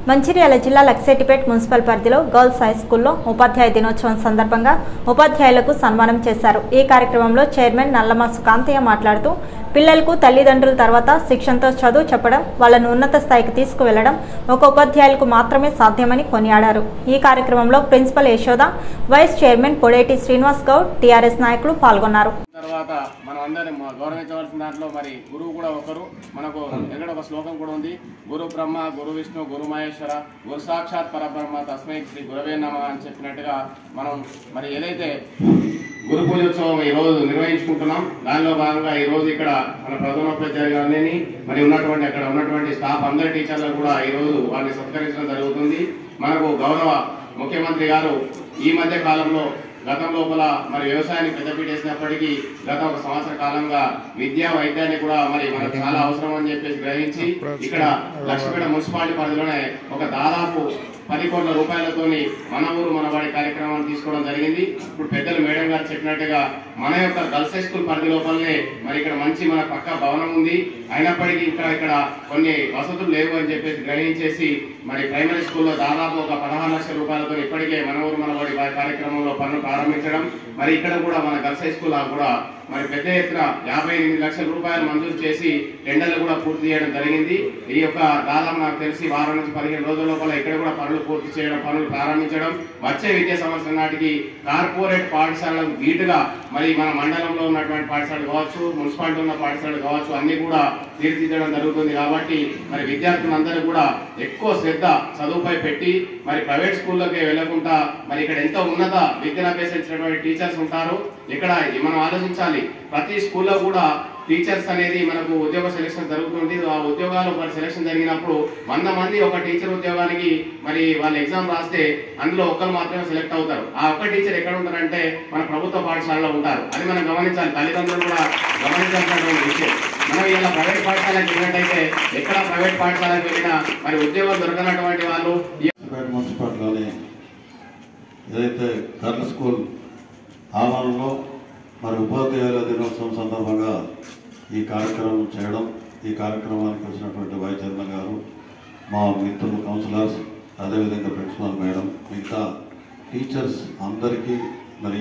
మంచిర్యాల జిల్లా లక్సేటిపేట్ మున్సిపల్ పరిధిలో girls high స్కూల్లో ఉపాధ్యాయ దినోత్సవం సందర్భంగా ఉపాధ్యాయులకు సన్మానం చేశారు ఈ కార్యక్రమంలో చైర్మన్ నల్లమ సుకాంతయ్య మాట్లాడుతూ పిల్లలకు తల్లిదండ్రుల తర్వాత శిక్షణతో చదువు చెప్పడం వాళ్ళను ఉన్నత స్థాయికి తీసుకువెళ్లడం ఒక ఉపాధ్యాయులకు మాత్రమే సాధ్యమని కొనియాడారు ఈ కార్యక్రమంలో principal Yashoda vice chairman Podeti Srinivas Goud TRS నాయకులు పాల్గొన్నారు తర్వాత మనం అందరం గౌరవించవలసిన దాంట్లో మరి గురువు కూడా ఒకరు మనకు ఎక్కడ ఒక శ్లోకం కూడా ఉంది గురు బ్రహ్మ గురు విష్ణు గురు మహేశ్వర గురు సాక్షాత్ పరబ్రహ్మ తస్మై శ్రీ గురవే నమ అని చెప్పినట్టుగా మనం మరి ఏదైతే గురు పూజోత్సవం ఈ రోజు నిర్వహించుకుంటున్నాం దానిలో భాగంగా ఈ రోజు ఇక్కడ మన ప్రధానోపాధ్యాయులు గారిని మరి ఉన్నటువంటి అక్కడ ఉన్నటువంటి స్టాఫ్ అందరి టీచర్లు కూడా ఈ రోజు వారిని సత్కరించడం జరుగుతుంది మనకు గౌరవ ముఖ్యమంత్రి గారు ఈ మధ్య కాలంలో గతం లోపల మరి వ్యవసాయాన్ని పెద్దపీట వేసినప్పటికీ గత ఒక సంవత్సర కాలంగా విద్యా వైద్యాన్ని కూడా మరి మనకు చాలా అవసరం అని చెప్పేసి గ్రహించి ఇక్కడ లక్ష్మీపేట మున్సిపాలిటీ పరిధిలోనే ఒక దాదాపు పది కోట్ల రూపాయలతోని మన ఊరు మన వాడి కార్యక్రమాన్ని తీసుకోవడం జరిగింది ఇప్పుడు పెద్దలు మేడం గారు చెప్పినట్టుగా మన యొక్క గర్ల్స్ హై స్కూల్ పరిధి లోపలనే మరి ఇక్కడ మంచి మన పక్క భవనం ఉంది అయినప్పటికీ ఇంకా ఇక్కడ కొన్ని వసతులు లేవు అని చెప్పేసి గ్రహించేసి మరి ప్రైమరీ స్కూల్లో దాదాపు ఒక పదహారు లక్షల రూపాయలతో ఇప్పటికే మన ఊరు మన వాడి కార్యక్రమంలో పనులు ప్రారంభించడం మరి ఇక్కడ కూడా మన గర్ల్స్ హై స్కూల్ కూడా మరి పెద్ద ఎత్తున యాభై ఎనిమిది లక్షల రూపాయలు మంజూరు చేసి టెండర్లు కూడా పూర్తి చేయడం జరిగింది ఈ యొక్క దాదాపు నాకు తెలిసి వారం నుంచి పదిహేను రోజుల లోపల ఇక్కడ కూడా పనులు పూర్తి చేయడం పనులు ప్రారంభించడం వచ్చే విద్యా సంవత్సరం నాటికి కార్పొరేట్ పాఠశాలకు ధీటుగా మరి మన మండలంలో ఉన్నటువంటి పాఠశాలలు కావచ్చు మున్సిపాలిటీ ఉన్న పాఠశాలలు కావచ్చు అన్ని కూడా తీర్చిదిద్దడం జరుగుతుంది కాబట్టి మరి విద్యార్థులందరూ కూడా ఎక్కువ శ్రద్ధ చదువుపై పెట్టి మరి ప్రైవేట్ స్కూళ్ళకి వెళ్లకుండా మరి ఇక్కడ ఎంతో ఉన్నత విద్యను అభ్యసించినటువంటి టీచర్స్ ఉంటారు ఇక్కడ మనం ఆలోచించాలి ప్రతి స్కూల్లో కూడా టీచర్స్ అనేది మనకు ఉద్యోగ సెలక్షన్ జరుగుతుంది ఆ ఉద్యోగాలు మరి సెలక్షన్ జరిగినప్పుడు వంద మంది ఒక టీచర్ ఉద్యోగానికి మరి వాళ్ళు ఎగ్జామ్ రాస్తే అందులో ఒక్కరు మాత్రమే సెలెక్ట్ అవుతారు ఆ ఒక్క టీచర్ ఎక్కడ ఉంటారంటే మన ప్రభుత్వ పాఠశాలలో ఉంటారు అది మనం గమనించాలి తల్లిదండ్రులు కూడా గమనించాల్సినటువంటి విషయం మనం ఇలా ప్రైవేట్ పాఠశాలకు వెళ్ళినట్టయితే ఎక్కడ ప్రైవేట్ పాఠశాలకు వెళ్ళినా మరి ఉద్యోగం దొరకనటువంటి వాళ్ళు ఈ పేట మున్సిపాలిటీలోని ఏదైతే గర్ల్ స్కూల్ ఆవరణలో మరి ఉపాధ్యాయుల దినోత్సవం సందర్భంగా ఈ కార్యక్రమం చేయడం ఈ కార్యక్రమానికి వచ్చినటువంటి వైస్ చైర్మన్ గారు మా మిత్రులు కౌన్సిలర్స్ అదేవిధంగా ప్రిన్సిపాల్ మేడం మిగతా టీచర్స్ అందరికీ మరి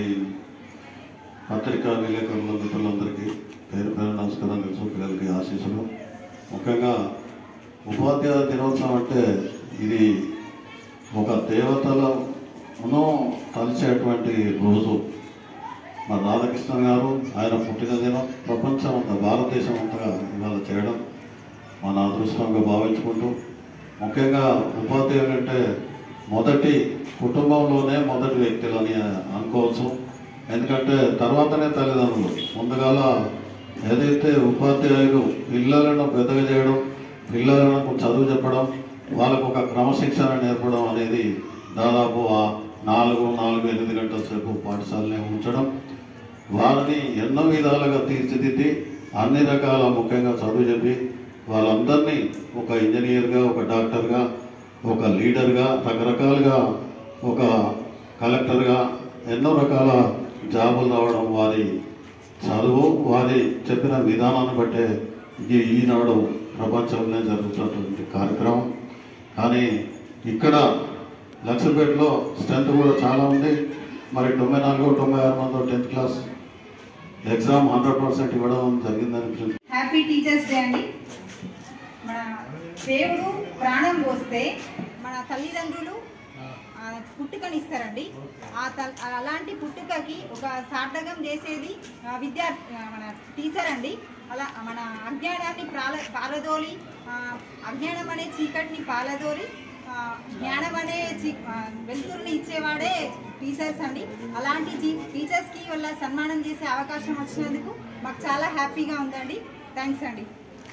పత్రికా విలేకరుల మిత్రులందరికీ పేరు పేరు నమస్కారం తెలుసు పిల్లలకి ఆశీస్సులు ముఖ్యంగా ఉపాధ్యాయ దినోత్సవం అంటే ఇది ఒక దేవతలను తలిచేటువంటి రోజు మరి రాధాకృష్ణ గారు ఆయన పుట్టినదినం ప్రపంచం అంతా భారతదేశం అంతగా ఇవాళ చేయడం మన అదృష్టంగా భావించుకుంటూ ముఖ్యంగా ఉపాధ్యాయులు అంటే మొదటి కుటుంబంలోనే మొదటి వ్యక్తులని అనుకోవచ్చు ఎందుకంటే తర్వాతనే తల్లిదండ్రులు ముందుగాల ఏదైతే ఉపాధ్యాయులు పిల్లలను పెద్దగా చేయడం పిల్లలకు చదువు చెప్పడం వాళ్ళకు ఒక క్రమశిక్షణ నేర్పడం అనేది దాదాపు ఆ నాలుగు నాలుగు ఎనిమిది గంటల సేపు పాఠశాలనే ఉంచడం వాళ్ళని ఎన్నో విధాలుగా తీర్చిదిద్ది అన్ని రకాల ముఖ్యంగా చదువు చెప్పి వాళ్ళందరినీ ఒక ఇంజనీర్గా ఒక డాక్టర్గా ఒక లీడర్గా రకరకాలుగా ఒక కలెక్టర్గా ఎన్నో రకాల జాబులు రావడం వారి చదువు వారి చెప్పిన విధానాన్ని బట్టే ఇది ఈనాడు ప్రపంచంలో జరుగుతున్నటువంటి కార్యక్రమం కానీ ఇక్కడ లక్షపేటలో స్ట్రెంత్ కూడా చాలా ఉంది మరి తొంభై నాలుగు తొంభై ఆరు మంది tenth class exam hundred percent ఇవ్వడం జరిగిందని హ్యాపీ టీచర్స్ డే అండి మన దేవుడు ప్రాణం పోస్తే మన తల్లిదండ్రులు ఆ, పుట్టుకనిస్తారండి ఆ తల్ అలాంటి పుట్టుకకి ఒక సార్థకం చేసేది ఆ, విద్యా ఆ, మన టీచర్ అండి అలా మన అజ్ఞానాన్ని ప్రాల పారదోలి ఆ, అజ్ఞానం అనే చీకటిని పాలదోలి ఆ, జ్ఞానం అనే చీ ఆ, వెలుతురుని ఇచ్చేవాడే టీచర్స్ అండి అలాంటి జీ టీచర్స్కి వల్ల సన్మానం చేసే అవకాశం వచ్చినందుకు మాకు చాలా హ్యాపీగా ఉందండి థ్యాంక్స్ అండి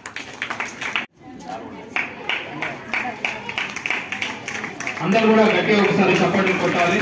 అందరూ కూడా గట్టిగా ఒకసారి చప్పట్లు కొట్టాలి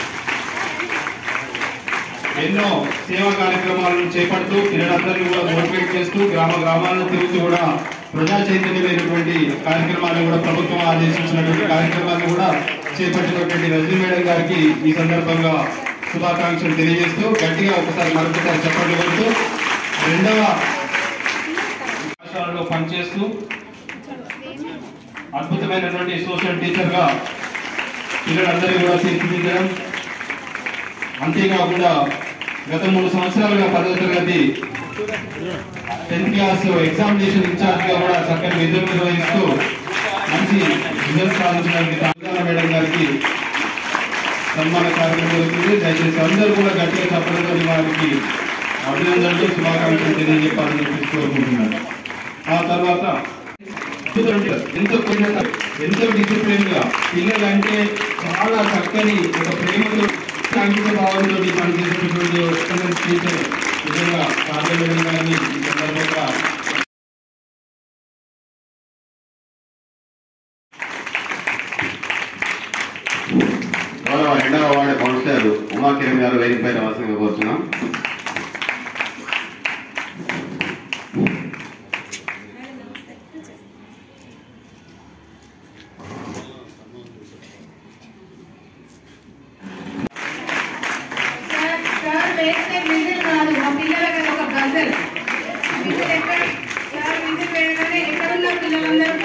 ఎన్నో సేవా కార్యక్రమాలను చేపడుతూ పిల్లలందరినీ కూడా మోటివేట్ చేస్తూ గ్రామ గ్రామాలను తిరుగుతూ కూడా ప్రజా చైతన్యమైనటువంటి కార్యక్రమాలను కూడా ప్రభుత్వం ఆదేశించినటువంటి కార్యక్రమాలను కూడా చేపట్టినటువంటి రజనీ మేడం గారికి ఈ సందర్భంగా శుభాకాంక్షలు తెలియజేస్తూ గట్టిగా ఒకసారి మరొకసారి చప్పట్లు కొడుతూ రెండవ పాఠశాలలో పనిచేస్తూ అద్భుతమైనటువంటి సోషల్ టీచర్గా పిల్లలందరినీ కూడా తీర్చిదిద్దడం అంతేకాకుండా గత మూడు సంవత్సరాలుగా పదవ తరగతి టెన్త్ క్లాస్ ఎగ్జామినేషన్ ఇన్ఛార్జ్ గా కూడా చక్కని విధులు నిర్వహిస్తూ మంచి రిజల్ట్ సాధించడానికి తెలంగాణ మేడం గారికి సన్మాన కార్యక్రమం జరుగుతుంది దయచేసి అందరూ కూడా గట్టిగా చెప్పడంతో వారికి అభినందనలు శుభాకాంక్షలు తెలియజెప్పాలని చెప్పి కోరుకుంటున్నాను ఆ తర్వాత ఎంతో కఠినత, ఎంతో డిసిప్లిన్ గా పిల్లలు అంటే చాలా చక్కని ఒక ప్రేమతో సాంఘిక భావంతో పనిచేసేటటువంటి ఒక టీచర్ నిజంగా కార్యాలయం గారిని ఈ సందర్భంగా గౌరవ రెండవ వార్డు కౌన్సిలర్ ఉమాకిరణ్ గారు వేదిక పైన వసంగా కోరుతున్నాం సార్ సార్ వేస్తే విజిల్ కాదు మా పిల్లలకి అది ఒక గజల్ విజిల్ ఎక్కడ సార్ విజిల్ వేయగానే ఎక్కడున్న పిల్లలందరూ